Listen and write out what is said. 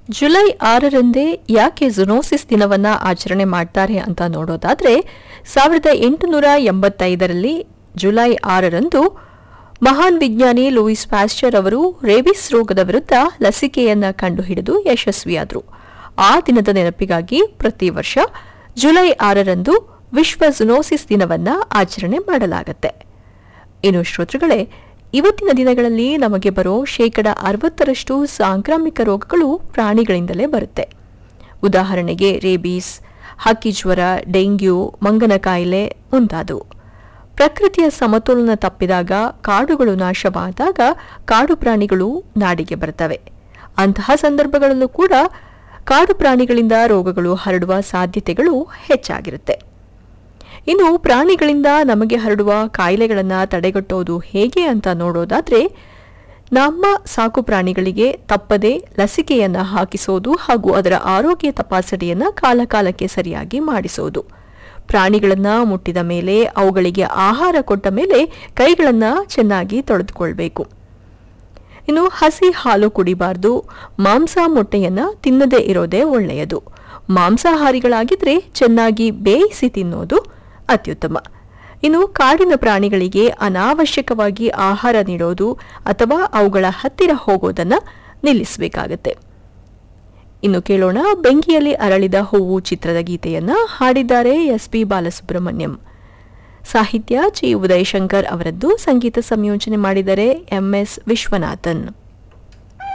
July ಆರರಂದೇ ಯಾಕೆ ಜುನೋಸಿಸ್ ದಿನವನ್ನ ಆಚರಣೆ ಮಾಡ್ತಾರೆ ಅಂತ ನೋಡೋದಾದ್ರೆ ಸಾವಿರದ ಎಂಟುನೂರ ಎಂಬತ್ತೈದರಲ್ಲಿ ಜುಲೈ ಆರರಂದು ಮಹಾನ್ ವಿಜ್ಞಾನಿ ಲೂಯಿಸ್ ಪ್ಯಾಸ್ಚರ್ ಅವರು ರೇಬಿಸ್ ರೋಗದ ವಿರುದ್ಧ ಲಸಿಕೆಯನ್ನ ಕಂಡುಹಿಡಿದು ಯಶಸ್ವಿಯಾದರು ಆ ದಿನದ ನೆನಪಿಗಾಗಿ ಪ್ರತಿ ವರ್ಷ ಜುಲೈ ಆರರಂದು ವಿಶ್ವ ಜುನೋಸಿಸ್ ದಿನವನ್ನ ಆಚರಣೆ ಮಾಡಲಾಗುತ್ತೆ ಇನ್ನು ಶ್ರೋತೃಗಳೇ ಇವತ್ತಿನ ದಿನಗಳಲ್ಲಿ ನಮಗೆ ಬರೋ ಶೇಕಡ ಅರವತ್ತರಷ್ಟು ಸಾಂಕ್ರಾಮಿಕ ರೋಗಗಳು ಪ್ರಾಣಿಗಳಿಂದಲೇ ಬರುತ್ತೆ ಉದಾಹರಣೆಗೆ ರೇಬೀಸ್ ಹಕ್ಕಿ ಜ್ವರ ಡೆಂಗ್ಯೂ ಮಂಗನ ಕಾಯಿಲೆ ಮುಂತಾದವು ಪ್ರಕೃತಿಯ ಸಮತೋಲನ ತಪ್ಪಿದಾಗ ಕಾಡುಗಳು ನಾಶವಾದಾಗ ಕಾಡು ಪ್ರಾಣಿಗಳು ನಾಡಿಗೆ ಬರ್ತವೆ ಅಂತಹ ಸಂದರ್ಭಗಳಲ್ಲೂ ಕೂಡ ಕಾಡು ಪ್ರಾಣಿಗಳಿಂದ ರೋಗಗಳು ಹರಡುವ ಸಾಧ್ಯತೆಗಳು ಹೆಚ್ಚಾಗಿರುತ್ತೆ ಇನ್ನು ಪ್ರಾಣಿಗಳಿಂದ ನಮಗೆ ಹರಡುವ ಕಾಯಿಲೆಗಳನ್ನು ತಡೆಗಟ್ಟೋದು ಹೇಗೆ ಅಂತ ನೋಡೋದಾದ್ರೆ ನಮ್ಮ ಸಾಕು ಪ್ರಾಣಿಗಳಿಗೆ ತಪ್ಪದೆ ಲಸಿಕೆಯನ್ನ ಹಾಕಿಸೋದು ಹಾಗೂ ಅದರ ಆರೋಗ್ಯ ತಪಾಸಣೆಯನ್ನ ಕಾಲಕಾಲಕ್ಕೆ ಸರಿಯಾಗಿ ಮಾಡಿಸೋದು ಪ್ರಾಣಿಗಳನ್ನ ಮುಟ್ಟಿದ ಮೇಲೆ ಅವುಗಳಿಗೆ ಆಹಾರ ಕೊಟ್ಟ ಮೇಲೆ ಕೈಗಳನ್ನ ಚೆನ್ನಾಗಿ ತೊಳೆದುಕೊಳ್ಬೇಕು ಇನ್ನು ಹಸಿ ಹಾಲು ಕುಡಿಬಾರ್ದು ಮಾಂಸ ಮೊಟ್ಟೆಯನ್ನ ತಿನ್ನದೇ ಇರೋದೇ ಒಳ್ಳೆಯದು ಮಾಂಸಾಹಾರಿಗಳಾಗಿದ್ರೆ ಚೆನ್ನಾಗಿ ಬೇಯಿಸಿ ತಿನ್ನೋದು ಅತ್ಯುತ್ತಮ ಇನ್ನು ಕಾಡಿನ ಪ್ರಾಣಿಗಳಿಗೆ ಅನಾವಶ್ಯಕವಾಗಿ ಆಹಾರ ನೀಡೋದು ಅಥವಾ ಅವುಗಳ ಹತ್ತಿರ ಹೋಗೋದನ್ನ ನಿಲ್ಲಿಸಬೇಕಾಗತ್ತೆ ಇನ್ನು ಕೇಳೋಣ ಬೆಂಕಿಯಲ್ಲಿ ಅರಳಿದ ಹೂವು ಚಿತ್ರದ ಗೀತೆಯನ್ನ ಹಾಡಿದ್ದಾರೆ ಎಸ್ ಪಿ ಬಾಲಸುಬ್ರಹ್ಮಣ್ಯಂ ಸಾಹಿತ್ಯ ಚಿ ಉದಯಶಂಕರ್ ಅವರದ್ದು ಸಂಗೀತ ಸಂಯೋಜನೆ ಮಾಡಿದರೆ ಎಂಎಸ್ ವಿಶ್ವನಾಥನ್